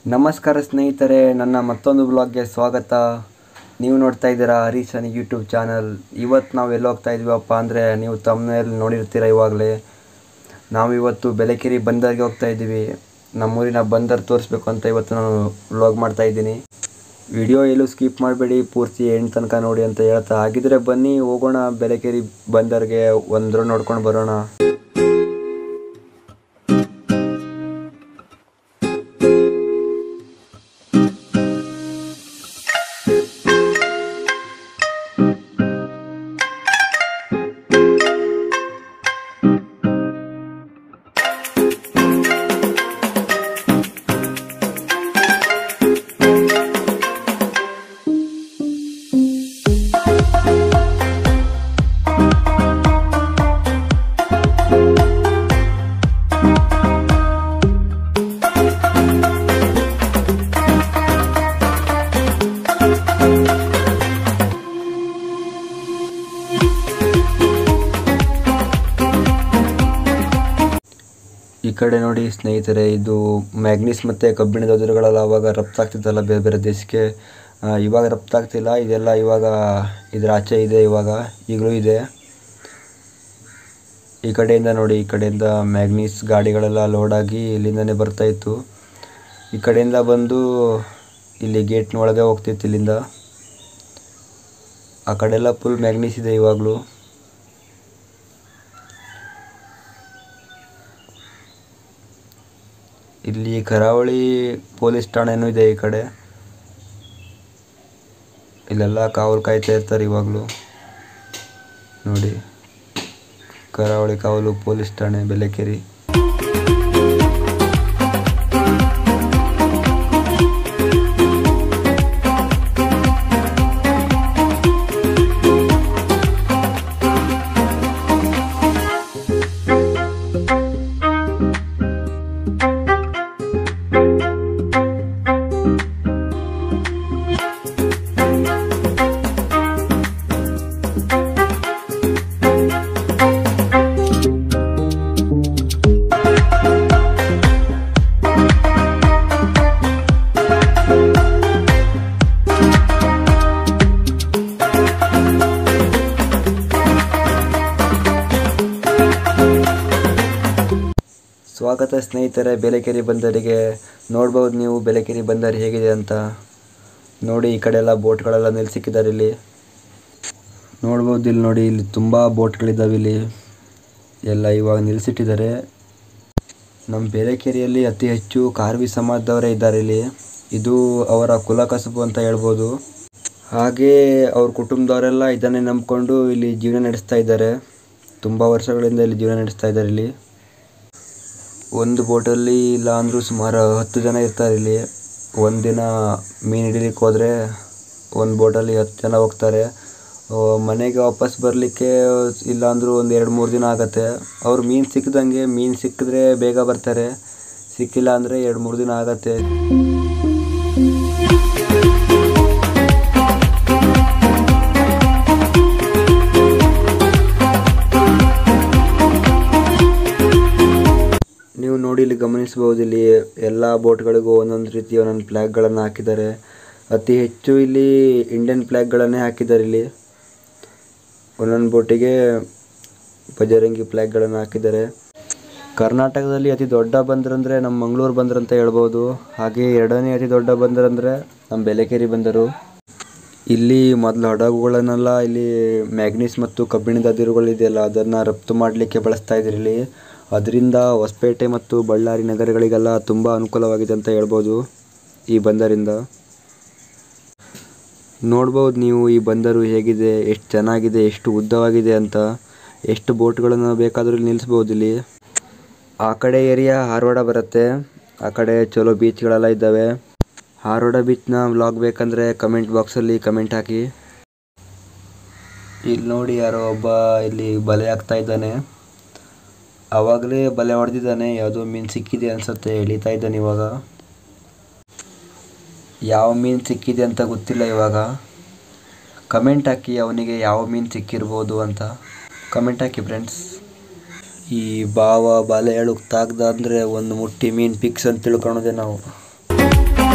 ನಮಸ್ಕಾರ ಸ್ನೇಹಿತರೆ ನನ್ನ ಮತ್ತೊಂದು ಬ್ಲಾಗ್ಗೆ ಸ್ವಾಗತ ನೀವು ನೋಡ್ತಾ ಇದ್ದೀರಾ ಹರೀಶ್ ಅನಿ ಯೂಟ್ಯೂಬ್ ಚಾನಲ್ ಇವತ್ತು ನಾವು ಎಲ್ಲಿ ಹೋಗ್ತಾ ಇದ್ದೀವಪ್ಪ ಅಂದರೆ ನೀವು ತಮ್ಮನೇಲಿ ನೋಡಿರ್ತೀರ ಇವಾಗಲೇ ನಾವು ಇವತ್ತು ಬೆಲಕೆರೆ ಬಂದರ್ಗೆ ಹೋಗ್ತಾ ಇದ್ದೀವಿ ನಮ್ಮೂರಿನ ಬಂದರ್ ತೋರಿಸ್ಬೇಕು ಅಂತ ಇವತ್ತು ನಾನು ವ್ಲಾಗ್ ಮಾಡ್ತಾ ಇದ್ದೀನಿ ವಿಡಿಯೋ ಎಲ್ಲೂ ಸ್ಕಿಪ್ ಮಾಡಬೇಡಿ ಪೂರ್ತಿ ಎಂಡ್ ತನಕ ನೋಡಿ ಅಂತ ಹೇಳ್ತಾ ಹಾಗಿದ್ರೆ ಬನ್ನಿ ಹೋಗೋಣ ಬೆಲಕೆರೆ ಬಂದರ್ಗೆ ಒಂದು ನೋಡ್ಕೊಂಡು ಬರೋಣ ಈ ಕಡೆ ನೋಡಿ ಸ್ನೇಹಿತರೆ ಇದು ಮ್ಯಾಗ್ನೀಸ್ ಮತ್ತು ಕಬ್ಬಿಣದ ಅದಿರುಗಳೆಲ್ಲ ಅವಾಗ ರಫ್ತಾಗ್ತಿತ್ತಲ್ಲ ಬೇರೆ ಬೇರೆ ದೇಶಕ್ಕೆ ಆ, ಇವಾಗ ರಫ್ತಾಗ್ತಿಲ್ಲ ಇದೆಲ್ಲ ಇವಾಗ ಇದರ ಆಚೆ ಇದೆ ಇವಾಗ ಈಗಲೂ ಇದೆ ಈ ಕಡೆಯಿಂದ ನೋಡಿ ಈ ಕಡೆಯಿಂದ ಮ್ಯಾಗ್ನೀಸ್ ಗಾಡಿಗಳೆಲ್ಲ ಲೋಡಾಗಿ ಇಲ್ಲಿಂದನೇ ಬರ್ತಾಯಿತ್ತು ಈ ಕಡೆಯಿಂದ ಬಂದು ಇಲ್ಲಿ ಗೇಟ್ನ ಒಳಗೆ ಹೋಗ್ತಿತ್ತು ಇಲ್ಲಿಂದ ಆ ಕಡೆಲ್ಲ ಫುಲ್ ಮ್ಯಾಗ್ನೀಸ್ ಇದೆ ಇವಾಗಲೂ ಇಲ್ಲಿ ಕರಾವಳಿ ಪೊಲೀಸ್ ಠಾಣೆನೂ ಇದೆ ಈ ಕಡೆ ಇಲ್ಲೆಲ್ಲ ಕಾವಲು ಕಾಯ್ತಾ ಇರ್ತಾರೆ ಇವಾಗಲೂ ನೋಡಿ ಕರಾವಳಿ ಕಾವಲು ಪೊಲೀಸ್ ಠಾಣೆ ಬೆಲೆಕೆರಿ ಸ್ವಾಗತ ಸ್ನೇಹಿತರೆ ಬೆಲೆಕೆರೆ ಬಂದರಿಗೆ ನೋಡ್ಬೋದು ನೀವು ಬೆಲೆಕೆರೆ ಬಂದರ್ ಹೇಗಿದೆ ಅಂತ ನೋಡಿ ಈ ಕಡೆ ಎಲ್ಲ ಬೋಟ್ಗಳೆಲ್ಲ ನಿಲ್ಸಿಕ್ಕಿದ್ದಾರೆ ಇಲ್ಲಿ ನೋಡ್ಬೋದು ಇಲ್ಲಿ ನೋಡಿ ಇಲ್ಲಿ ತುಂಬ ಬೋಟ್ಗಳಿದ್ದಾವೆ ಇಲ್ಲಿ ಎಲ್ಲ ಇವಾಗ ನಿಲ್ಲಿಸಿಟ್ಟಿದ್ದಾರೆ ನಮ್ಮ ಬೆಲೆಕೆರೆಯಲ್ಲಿ ಅತಿ ಹೆಚ್ಚು ಕಾರ್ವಿ ಸಮಾಜದವರೇ ಇದ್ದಾರೆ ಇಲ್ಲಿ ಇದು ಅವರ ಕುಲ ಕಸುಬು ಅಂತ ಹೇಳ್ಬೋದು ಹಾಗೆ ಅವ್ರ ಕುಟುಂಬದವರೆಲ್ಲ ಇದನ್ನೇ ನಂಬಿಕೊಂಡು ಇಲ್ಲಿ ಜೀವನ ನಡೆಸ್ತಾ ಇದ್ದಾರೆ ತುಂಬ ವರ್ಷಗಳಿಂದ ಇಲ್ಲಿ ಜೀವನ ನಡೆಸ್ತಾ ಇದ್ದಾರೆ ಇಲ್ಲಿ ಒಂದು ಬೋಟಲ್ಲಿ ಇಲ್ಲ ಅಂದರೂ ಸುಮಾರು ಹತ್ತು ಜನ ಇರ್ತಾರೆ ಇಲ್ಲಿ ಒಂದಿನ ಮೀನು ಹಿಡಿಲಿಕ್ಕೆ ಹೋದರೆ ಒಂದು ಬೋಟಲ್ಲಿ ಹತ್ತು ಜನ ಹೋಗ್ತಾರೆ ಆ, ಮನೆಗೆ ವಾಪಸ್ ಬರಲಿಕ್ಕೆ ಇಲ್ಲ ಅಂದರೂ ಒಂದು ಎರಡು ಮೂರು ದಿನ ಆಗುತ್ತೆ ಅವ್ರು ಮೀನು ಸಿಕ್ಕಿದಂಗೆ ಮೀನು ಸಿಕ್ಕಿದ್ರೆ ಬೇಗ ಬರ್ತಾರೆ ಸಿಕ್ಕಿಲ್ಲ ಅಂದರೆ ಎರಡು ಮೂರು ದಿನ ಆಗತ್ತೆ ನೀವು ನೋಡಿ ಇಲ್ಲಿ ಗಮನಿಸಬಹುದು ಇಲ್ಲಿ ಎಲ್ಲ ಬೋಟ್ಗಳಿಗೂ ಒಂದೊಂದು ರೀತಿ ಒಂದೊಂದು ಫ್ಲ್ಯಾಗ್ಗಳನ್ನು ಹಾಕಿದ್ದಾರೆ ಅತಿ ಹೆಚ್ಚು ಇಲ್ಲಿ ಇಂಡಿಯನ್ ಫ್ಲ್ಯಾಗ್ಗಳನ್ನೇ ಹಾಕಿದ್ದಾರೆ ಇಲ್ಲಿ ಒಂದೊಂದು ಬೋಟಿಗೆ ಬಜರಂಗಿ ಫ್ಲ್ಯಾಗ್ಗಳನ್ನು ಹಾಕಿದ್ದಾರೆ ಕರ್ನಾಟಕದಲ್ಲಿ ಅತಿ ದೊಡ್ಡ ಬಂದರಂದರೆ ನಮ್ಮ ಮಂಗಳೂರು ಬಂದರು ಅಂತ ಹೇಳ್ಬೋದು ಹಾಗೆ ಎರಡನೇ ಅತಿ ದೊಡ್ಡ ಬಂದರಂದರೆ ನಮ್ಮ ಬೆಲೆಕೆರೆ ಬಂದರು ಇಲ್ಲಿ ಮೊದಲು ಹಡಗುಗಳನ್ನೆಲ್ಲ ಇಲ್ಲಿ ಮ್ಯಾಗ್ನೀಸ್ ಮತ್ತು ಕಬ್ಬಿಣದ ಅದಿರುಗಳಿದೆಯಲ್ಲ ಅದನ್ನು ರಫ್ತು ಮಾಡಲಿಕ್ಕೆ ಬಳಸ್ತಾ ಇದ್ರು ಇಲ್ಲಿ ಅದರಿಂದ ಹೊಸಪೇಟೆ ಮತ್ತು ಬಳ್ಳಾರಿ ನಗರಗಳಿಗೆಲ್ಲ ತುಂಬ ಅನುಕೂಲವಾಗಿದೆ ಅಂತ ಹೇಳ್ಬೋದು ಈ ಬಂದರಿಂದ ನೋಡ್ಬೋದು ನೀವು ಈ ಬಂದರು ಹೇಗಿದೆ ಎಷ್ಟು ಚೆನ್ನಾಗಿದೆ ಎಷ್ಟು ಉದ್ದವಾಗಿದೆ ಅಂತ ಎಷ್ಟು ಬೋಟ್ಗಳನ್ನು ಬೇಕಾದರೂ ಇಲ್ಲಿ ನಿಲ್ಲಿಸ್ಬೋದು ಇಲ್ಲಿ ಆ ಕಡೆ ಏರಿಯಾ ಹಾರವಾಡ ಬರುತ್ತೆ ಆ ಕಡೆ ಚಲೋ ಬೀಚ್ಗಳೆಲ್ಲ ಇದ್ದಾವೆ ಹಾರೋಡ ಬೀಚ್ನ ವ್ಲಾಗ್ ಬೇಕಂದರೆ ಕಮೆಂಟ್ ಬಾಕ್ಸಲ್ಲಿ ಕಮೆಂಟ್ ಹಾಕಿ ಇಲ್ಲಿ ನೋಡಿ ಯಾರೋ ಒಬ್ಬ ಇಲ್ಲಿ ಬಲೆ ಹಾಕ್ತಾ ಇದ್ದಾನೆ ಆವಾಗಲೇ ಬಲೆ ಹೊಡೆದಿದ್ದಾನೆ ಯಾವುದೋ ಮೀನು ಸಿಕ್ಕಿದೆ ಅನ್ಸುತ್ತೆ ಎಳಿತಾ ಇದ್ದಾನೆ ಇವಾಗ ಯಾವ ಮೀನು ಸಿಕ್ಕಿದೆ ಅಂತ ಗೊತ್ತಿಲ್ಲ ಇವಾಗ ಕಮೆಂಟ್ ಹಾಕಿ ಅವನಿಗೆ ಯಾವ ಮೀನು ಸಿಕ್ಕಿರ್ಬೋದು ಅಂತ ಕಮೆಂಟ್ ಹಾಕಿ ಫ್ರೆಂಡ್ಸ್ ಈ ಬಾವ ಬಲೆ ಎಳುಕ್ ತಾಗ್ದ ಅಂದರೆ ಒಂದು ಮುಟ್ಟಿ ಮೀನು ಪಿಕ್ಸ್ ಅಂತ ತಿಳ್ಕೊಳೋದೆ ನಾವು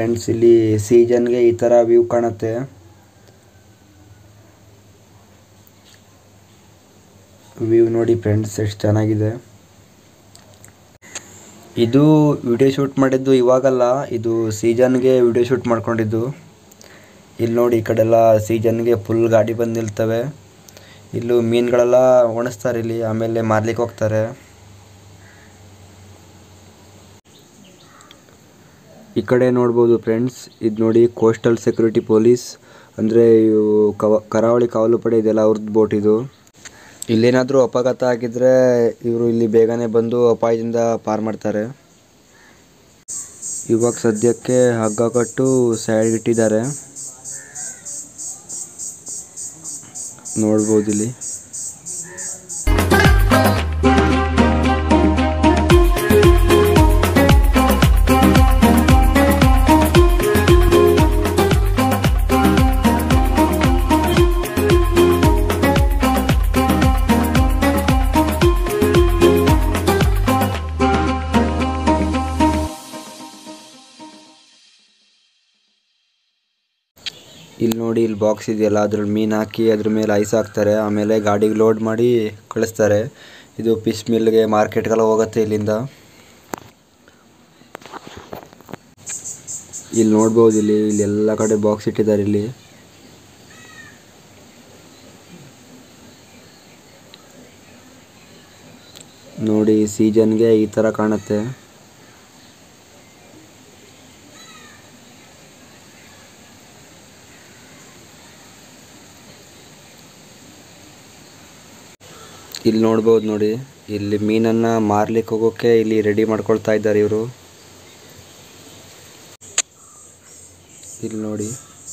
ಫ್ರೆಂಡ್ಸ್ ಇಲ್ಲಿ ಸೀಸನ್ಗೆ ಈ ಥರ ವ್ಯೂ ಕಾಣುತ್ತೆ ವ್ಯೂ ನೋಡಿ ಫ್ರೆಂಡ್ಸ್ ಎಷ್ಟು ಚೆನ್ನಾಗಿದೆ ಇದು ವಿಡಿಯೋ ಶೂಟ್ ಮಾಡಿದ್ದು ಇವಾಗಲ್ಲ ಇದು ಸೀಸನ್ಗೆ ವಿಡಿಯೋ ಶೂಟ್ ಮಾಡ್ಕೊಂಡಿದ್ದು ಇಲ್ಲಿ ನೋಡಿ ಈ ಕಡೆ ಎಲ್ಲ ಸೀಸನ್ಗೆ ಫುಲ್ ಗಾಡಿ ಬಂದು ನಿಲ್ತವೆ ಇಲ್ಲೂ ಮೀನುಗಳೆಲ್ಲ ಒಣಸ್ತಾರೆ ಇಲ್ಲಿ ಆಮೇಲೆ ಮಾರ್ಲಿಕ್ಕೆ ಹೋಗ್ತಾರೆ ಈ ಕಡೆ ನೋಡ್ಬೋದು ಫ್ರೆಂಡ್ಸ್ ಇದು ನೋಡಿ ಕೋಸ್ಟಲ್ ಸೆಕ್ಯೂರಿಟಿ ಪೊಲೀಸ್ ಅಂದರೆ ಇವು ಕವ ಕರಾವಳಿ ಕಾವಲು ಪಡೆ ಇದೆಲ್ಲ ಅವ್ರದ್ದು ಬೋಟ್ ಇದು ಇಲ್ಲೇನಾದರೂ ಅಪಘಾತ ಆಗಿದ್ರೆ ಇವರು ಇಲ್ಲಿ ಬೇಗನೆ ಬಂದು ಅಪಾಯದಿಂದ ಪಾರು ಮಾಡ್ತಾರೆ ಇವಾಗ ಸದ್ಯಕ್ಕೆ ಹಗ್ಗ ಕಟ್ಟು ಸೈಡ್ ಇಟ್ಟಿದ್ದಾರೆ ನೋಡ್ಬೋದು ಇಲ್ಲಿ ಇಲ್ಲಿ ನೋಡಿ ಇಲ್ಲಿ ಬಾಕ್ಸ್ ಇದೆಯಲ್ಲ ಅದ್ರಲ್ಲಿ ಮೀನು ಹಾಕಿ ಅದ್ರ ಮೇಲೆ ಐಸ್ ಹಾಕ್ತಾರೆ ಆಮೇಲೆ ಗಾಡಿಗೆ ಲೋಡ್ ಮಾಡಿ ಕಳಿಸ್ತಾರೆ ಇದು ಫಿಶ್ ಮಿಲ್ಗೆ ಮಾರ್ಕೆಟ್ಗೆಲ್ಲ ಹೋಗುತ್ತೆ ಇಲ್ಲಿಂದ ಇಲ್ಲಿ ನೋಡ್ಬೋದು ಇಲ್ಲಿ ಇಲ್ಲಿ ಎಲ್ಲ ಕಡೆ ಬಾಕ್ಸ್ ಇಟ್ಟಿದ್ದಾರೆ ಇಲ್ಲಿ ನೋಡಿ ಸೀಸನ್ಗೆ ಈ ಥರ ಕಾಣುತ್ತೆ ಇಲ್ಲಿ ನೋಡ್ಬೋದು ನೋಡಿ ಇಲ್ಲಿ ಮೀನನ್ನು ಮಾರ್ಲಿಕ್ಕೆ ಹೋಗೋಕ್ಕೆ ಇಲ್ಲಿ ರೆಡಿ ಮಾಡ್ಕೊಳ್ತಾ ಇದ್ದಾರೆ ಇವರು ಇಲ್ಲಿ ನೋಡಿ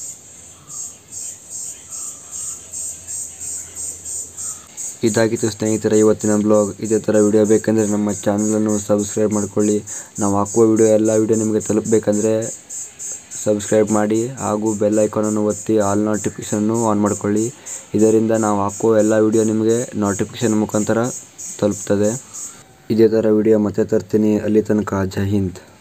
ಇದಾಗಿತ್ತು ಸ್ನೇಹಿತರೆ ಇವತ್ತಿನ ಬ್ಲಾಗ್ ಇದೇ ಥರ ವಿಡಿಯೋ ಬೇಕಂದರೆ ನಮ್ಮ ಚಾನಲನ್ನು ಸಬ್ಸ್ಕ್ರೈಬ್ ಮಾಡ್ಕೊಳ್ಳಿ ನಾವು ಹಾಕುವ ವಿಡಿಯೋ ಎಲ್ಲ ವಿಡಿಯೋ ನಿಮಗೆ ತಲುಪಬೇಕಂದ್ರೆ ಸಬ್ಸ್ಕ್ರೈಬ್ ಮಾಡಿ ಹಾಗೂ ಬೆಲ್ ಐಕಾನನ್ನು ಒತ್ತಿ ಆಲ್ ನೋಟಿಫಿಕೇಷನ್ನು ಆನ್ ಮಾಡ್ಕೊಳ್ಳಿ ಇದರಿಂದ ನಾವು ಹಾಕುವ ಎಲ್ಲ ವಿಡಿಯೋ ನಿಮಗೆ ನೋಟಿಫಿಕೇಷನ್ ಮುಖಾಂತರ ತಲುಪ್ತದೆ ಇದೇ ಥರ ವಿಡಿಯೋ ಮತ್ತೆ ತರ್ತೀನಿ ಅಲ್ಲಿ ತನಕ ಜೈ ಹಿಂದ್